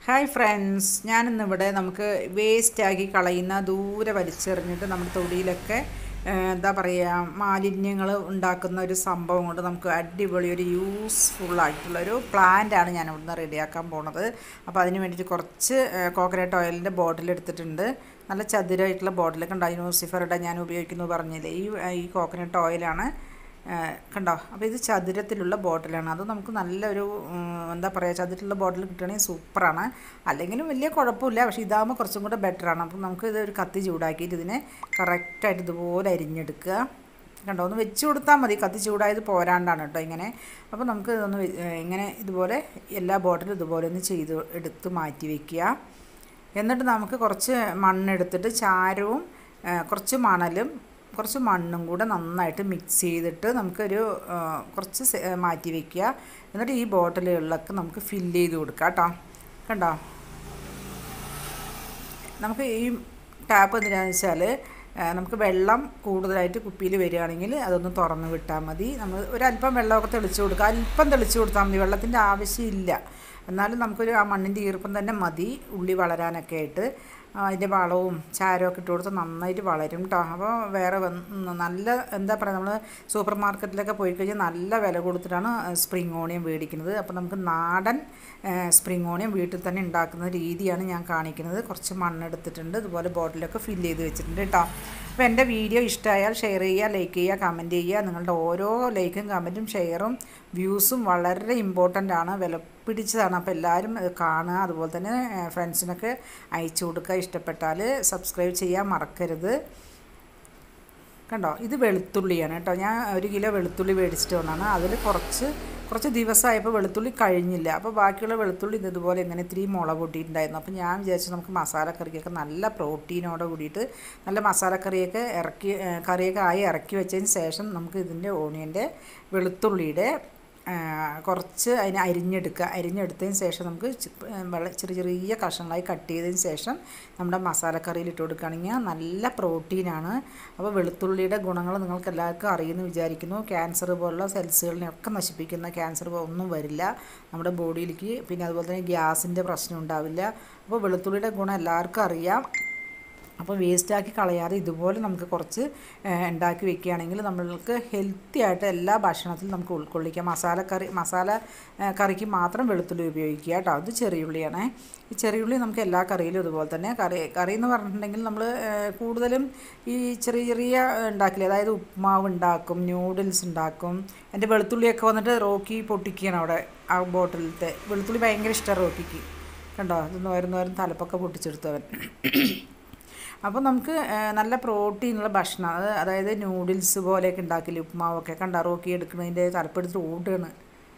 hi friends ഞാനിന്നിവിടെ നമുക്ക് വേസ്റ്റാക്കി കളയുന്ന ദൂരെ വലിച്ചെറിഞ്ഞിട്ട് നമ്മുടെ തൊടിയിലൊക്കെ ഏഹ്, എന്താ പറയുക മാലിന്യങ്ങൾ ഉണ്ടാക്കുന്ന ഒരു സംഭവം കൊണ്ട് നമുക്ക് അടിപൊളി ഒരു യൂസ്ഫുൾ ആയിട്ടുള്ള ഒരു പ്ലാന്റാണ് ഞാൻ ഇവിടുന്ന് റെഡിയാക്കാൻ പോണത് അപ്പോൾ അതിന് വേണ്ടിയിട്ട് കുറച്ച് കോക്കനട്ട് ഓയിലിൻ്റെ ബോട്ടിൽ എടുത്തിട്ടുണ്ട് നല്ല ചതുരമായിട്ടുള്ള ബോട്ടിലൊക്കെ ഉണ്ടായി ലൂസിഫറുടെ ഞാൻ ഉപയോഗിക്കുന്നു പറഞ്ഞില്ലേ ഈ ഈ കോക്കനട്ട് ഓയിലാണ് ഏഹ് കണ്ടോ അപ്പോൾ ഇത് ചതുരത്തിലുള്ള ബോട്ടിലാണ് അത് നമുക്ക് നല്ലൊരു ഉം, എന്താ പറയുക ചതുരത്തിലുള്ള ബോട്ടിൽ കിട്ടുകയാണെങ്കിൽ സൂപ്പറാണ് അല്ലെങ്കിലും വലിയ കുഴപ്പമില്ല പക്ഷേ ഇതാകുമ്പോൾ കുറച്ചും കൂടെ ബെറ്ററാണ് അപ്പോൾ നമുക്ക് ഇത് ഒരു കത്തി ചൂടാക്കിയിട്ട് ഇതിനെ കറക്റ്റായിട്ട് ഇതുപോലെ അരിഞ്ഞെടുക്കുക കണ്ടോ ഒന്ന് വെച്ച് കൊടുത്താൽ മതി കത്തി ചൂടായത് പോരാണ്ടാണ് കേട്ടോ ഇങ്ങനെ അപ്പോൾ നമുക്ക് ഇതൊന്ന് വെ- ഏഹ് ഇങ്ങനെ ഇതുപോലെ എല്ലാ ബോട്ടിലും ഇതുപോലെ ഒന്ന് ചെയ്ത് എടുത്ത് മാറ്റി വയ്ക്കുക എന്നിട്ട് നമുക്ക് കുറച്ച് മണ്ണെടുത്തിട്ട് ചാരവും ആ, കുറച്ച് മണലും കുറച്ച് മണ്ണും കൂടെ നന്നായിട്ട് മിക്സ് ചെയ്തിട്ട് നമുക്കൊരു ആ, കുറച്ച് സെ- ആ, മാറ്റി വയ്ക്കുക എന്നിട്ട് ഈ ബോട്ടിലുകളിലൊക്കെ നമുക്ക് ഫില്ല് ചെയ്ത് കൊടുക്കാം കേട്ടോ കണ്ടോ നമുക്ക് ഈ ടാപ്പ് എന്തിനാണെന്ന് വെച്ചാൽ നമുക്ക് വെള്ളം കൂടുതലായിട്ട് കുപ്പിയിൽ വരികയാണെങ്കിൽ അതൊന്ന് തുറന്ന് വിട്ടാൽ മതി നമ്മൾ ഒരല്പം വെള്ളമൊക്കെ തെളിച്ച് കൊടുക്കുക അല്പം തെളിച്ച് കൊടുത്താൽ മതി വെള്ളത്തിൻ്റെ ആവശ്യമില്ല എന്നാലും നമുക്കൊരു ആ മണ്ണിൻ്റെ ഈർപ്പം തന്നെ മതി ഉള്ളി വളരാനൊക്കെ ആയിട്ട് ആ, അതിൻ്റെ വളവും ചാരവും ഒക്കെ ഇട്ട് കൊടുത്ത് നന്നായിട്ട് വളരും കേട്ടോ അപ്പോൾ വേറെ വന്ന് നല്ല എന്താ പറയുക നമ്മൾ സൂപ്പർ മാർക്കറ്റിലൊക്കെ പോയി കഴിഞ്ഞാൽ നല്ല വില കൊടുത്തിട്ടാണ് സ്പ്രിങ് ഓണിയൻ മേടിക്കുന്നത് അപ്പോൾ നമുക്ക് നാടൻ സ്പ്രിങ് ഓണിയൻ വീട്ടിൽ തന്നെ ഉണ്ടാക്കുന്ന രീതിയാണ് ഞാൻ കാണിക്കുന്നത് കുറച്ച് മണ്ണെടുത്തിട്ടുണ്ട് ഇതുപോലെ ബോട്ടിലൊക്കെ ഫില്ല് ചെയ്ത് വെച്ചിട്ടുണ്ട് കേട്ടോ അപ്പോൾ എൻ്റെ വീഡിയോ ഇഷ്ടമായാൽ ഷെയർ ചെയ്യുക ലൈക്ക് ചെയ്യുക കമൻറ്റ് ചെയ്യുക നിങ്ങളുടെ ഓരോ ലൈക്കും കമൻറ്റും ഷെയറും വ്യൂസും വളരെ ഇമ്പോർട്ടൻ്റ് ആണ് വില പിടിച്ചതാണ് അപ്പോൾ എല്ലാവരും ഇത് കാണുക അതുപോലെ തന്നെ ഫ്രണ്ട്സിനൊക്കെ അയച്ചു കൊടുക്കുക ഇഷ്ടപ്പെട്ടാൽ സബ്സ്ക്രൈബ് ചെയ്യാൻ മറക്കരുത് കണ്ടോ ഇത് വെളുത്തുള്ളിയാണ് കേട്ടോ ഞാൻ ഒരു കിലോ വെളുത്തുള്ളി മേടിച്ചിട്ട് വന്നാണ് അതിൽ കുറച്ച് കുറച്ച് ദിവസമായപ്പോൾ വെളുത്തുള്ളി കഴിഞ്ഞില്ല അപ്പോൾ ബാക്കിയുള്ള വെളുത്തുള്ളി ഇത് ഇതുപോലെ ഇങ്ങനെ ഇത്തിരി മുള പൊട്ടിയിട്ടുണ്ടായിരുന്നു അപ്പോൾ ഞാൻ വിചാരിച്ചു നമുക്ക് മസാലക്കറിക്കൊക്കെ നല്ല പ്രോട്ടീനോട് കൂടിയിട്ട് നല്ല മസാലക്കറിയൊക്കെ ഇറക്കി ഏ, കറിയൊക്കെ ആയി ഇറക്കി വെച്ചതിന് ശേഷം നമുക്ക് ഇതിൻ്റെ ഓണിയൻ്റെ വെളുത്തുള്ളിയുടെ ആ, കുറച്ച് അതിനെ അരിഞ്ഞെടുക്കുക അരിഞ്ഞെടുത്തതിന് ശേഷം നമുക്ക് ചി- ഏ, വളരെ ചെറിയ ചെറിയ കഷ്ണങ്ങളായി കട്ട് ചെയ്തതിന് ശേഷം നമ്മുടെ മസാലക്കറിയിൽ ഇട്ട് കൊടുക്കുകയാണെങ്കിൽ നല്ല പ്രോട്ടീനാണ് അപ്പോൾ വെളുത്തുള്ളിയുടെ ഗുണങ്ങൾ നിങ്ങൾക്ക് എല്ലാവർക്കും അറിയുമെന്ന് വിചാരിക്കുന്നു ക്യാൻസർ പോലുള്ള സെൽസുകളിനെയൊക്കെ നശിപ്പിക്കുന്ന ക്യാൻസർ ഒന്നും വരില്ല നമ്മുടെ ബോഡിയിലേക്ക് പിന്നെ അതുപോലെ തന്നെ ഗ്യാസിൻ്റെ പ്രശ്നം ഉണ്ടാവില്ല അപ്പോൾ വെളുത്തുള്ളിയുടെ ഗുണം എല്ലാവർക്കും അറിയാം അപ്പോൾ വേസ്റ്റാക്കി കളയാതെ ഇതുപോലെ നമുക്ക് കുറച്ച് ഏഹ്, ഉണ്ടാക്കി വെക്കുകയാണെങ്കിൽ നമ്മൾക്ക് ഹെൽത്തി ആയിട്ട് എല്ലാ ഭക്ഷണത്തിലും നമുക്ക് ഉൾക്കൊള്ളിക്കാം മസാല കറി മസാല ഏഹ്, കറിക്ക് മാത്രം വെളുത്തുള്ളി ഉപയോഗിക്കുക കേട്ടോ അത് ചെറിയുള്ളിയാണ് ഈ ചെറിയുള്ളി നമുക്ക് എല്ലാ കറിയിലും ഇതുപോലെ തന്നെ കറി കറി എന്ന് പറഞ്ഞിട്ടുണ്ടെങ്കിൽ നമ്മൾ ഏഹ്, കൂടുതലും ഈ ചെറിയ ചെറിയ ഉണ്ടാക്കില്ലേ അതായത് ഉപ്മാവ് ഉണ്ടാക്കും ന്യൂഡിൽസ് ഉണ്ടാക്കും എൻ്റെ വെളുത്തുള്ളിയൊക്കെ വന്നിട്ട് റോക്കി പൊട്ടിക്കുകയാണ് അവിടെ ആ ബോട്ടിലത്തെ വെളുത്തുള്ളി ഭയങ്കര ഇഷ്ടമാണ് റോക്കിക്ക് കണ്ടോ ഇത് നോരും നോരും തലപ്പൊക്കെ പൊട്ടിച്ചെടുത്തവൻ അപ്പോൾ നമുക്ക് ആ, നല്ല പ്രോട്ടീനുള്ള ഭക്ഷണം അത് അതായത് നൂഡിൽസ് പോലെയൊക്കെ ഉണ്ടാക്കില്ല ഉപ്മാവൊക്കെ കണ്ട റോക്കി എടുക്കുന്നതിൻ്റെ തലപ്പെടുത്തിട്ട് ഓടുകയാണ്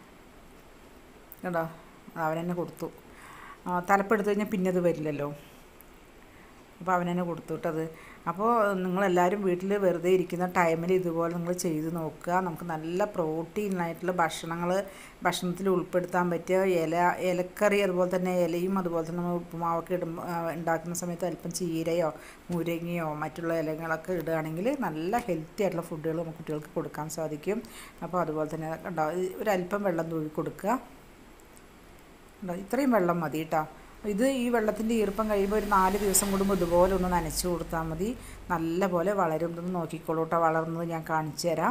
കണ്ടോ അവൻ തന്നെ കൊടുത്തു ആ, തലപ്പെടുത്ത് കഴിഞ്ഞാൽ പിന്നെ അത് വരില്ലല്ലോ അപ്പോൾ അവൻ തന്നെ കൊടുത്തു കേട്ടത് അപ്പോൾ നിങ്ങളെല്ലാവരും വീട്ടിൽ വെറുതെ ഇരിക്കുന്ന ടൈമിൽ ഇതുപോലെ നിങ്ങൾ ചെയ്ത് നോക്കുക നമുക്ക് നല്ല പ്രോട്ടീനായിട്ടുള്ള ഭക്ഷണങ്ങൾ ഭക്ഷണത്തിൽ ഉൾപ്പെടുത്താൻ പറ്റിയ ഇല ഇലക്കറി അതുപോലെ തന്നെ ഇലയും അതുപോലെ തന്നെ നമ്മൾ ഉപ്പുമാവൊക്കെ ഇടുമ്പോൾ ഉണ്ടാക്കുന്ന സമയത്ത് അല്പം ചീരയോ മുരിങ്ങയോ മറ്റുള്ള ഇലകളൊക്കെ ഇടുകയാണെങ്കിൽ നല്ല ഹെൽത്തി ആയിട്ടുള്ള ഫുഡുകൾ നമുക്ക് കുട്ടികൾക്ക് കൊടുക്കാൻ സാധിക്കും അപ്പോൾ അതുപോലെ തന്നെ കണ്ടോ ഈ ഒരല്പം വെള്ളം തൂക്കി കൊടുക്കുക ഉണ്ടോ ഇത്രയും വെള്ളം മതി കേട്ടോ ഇത് ഈ വെള്ളത്തിൻ്റെ ഈർപ്പം കഴിയുമ്പോൾ ഒരു നാല് ദിവസം കൂടുമ്പോൾ ഇതുപോലെ ഒന്ന് നനച്ച് കൊടുത്താൽ മതി നല്ല പോലെ വളരും ഇതൊന്ന് നോക്കിക്കോളൂ കേട്ടോ വളർന്നത് ഞാൻ കാണിച്ചു തരാം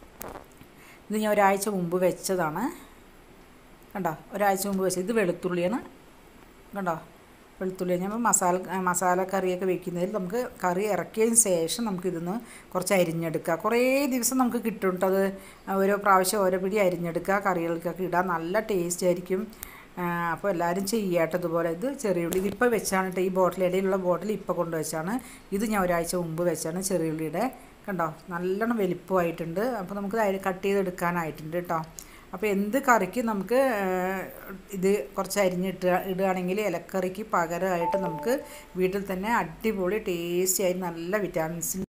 ഇത് ഞാൻ ഒരാഴ്ച മുമ്പ് വെച്ചതാണ് കണ്ടോ ഒരാഴ്ച മുമ്പ് വെച്ചത് ഇത് വെളുത്തുള്ളിയാണ് കണ്ടോ വെളുത്തുള്ളി ഞാൻ മസാല മസാല കറിയൊക്കെ വെക്കുന്നതിൽ നമുക്ക് കറി ഇറക്കിയതിന് ശേഷം നമുക്ക് ഇതിന്ന് കുറച്ച് അരിഞ്ഞെടുക്കുക കുറേ ദിവസം നമുക്ക് കിട്ടും കേട്ടോ അത് ഓരോ പ്രാവശ്യം ഓരോ പിടി അരിഞ്ഞെടുക്കുക കറികൾക്കൊക്കെ ഇടാൻ നല്ല ടേസ്റ്റ് ആയിരിക്കും ആ, അപ്പോൾ എല്ലാവരും ചെയ്യാട്ടോ ഇതുപോലെ ഇത് ചെറിയുള്ളി ഇതിപ്പോൾ വെച്ചാണ് കേട്ടോ ഈ ബോട്ടിൽ ഇടയിലുള്ള ബോട്ടിൽ ഇപ്പോൾ കൊണ്ടുവച്ചാണ് ഇത് ഞാൻ ഒരാഴ്ച മുമ്പ് വെച്ചാണ് ചെറിയുള്ളിയുടെ കണ്ടോ നല്ലോണം വലിപ്പമായിട്ടുണ്ട് അപ്പോൾ നമുക്ക് കട്ട് ചെയ്തെടുക്കാനായിട്ടുണ്ട് കേട്ടോ അപ്പോൾ എന്ത് കറിക്ക് നമുക്ക് ആ, ഇത് കുറച്ച് അരിഞ്ഞിട്ട് ഇടുകയാണെങ്കിൽ ഇലക്കറിക്ക് പകരമായിട്ട് നമുക്ക് വീട്ടിൽ തന്നെ അടിപൊളി ടേസ്റ്റി ആയി നല്ല വിറ്റാമിൻസ്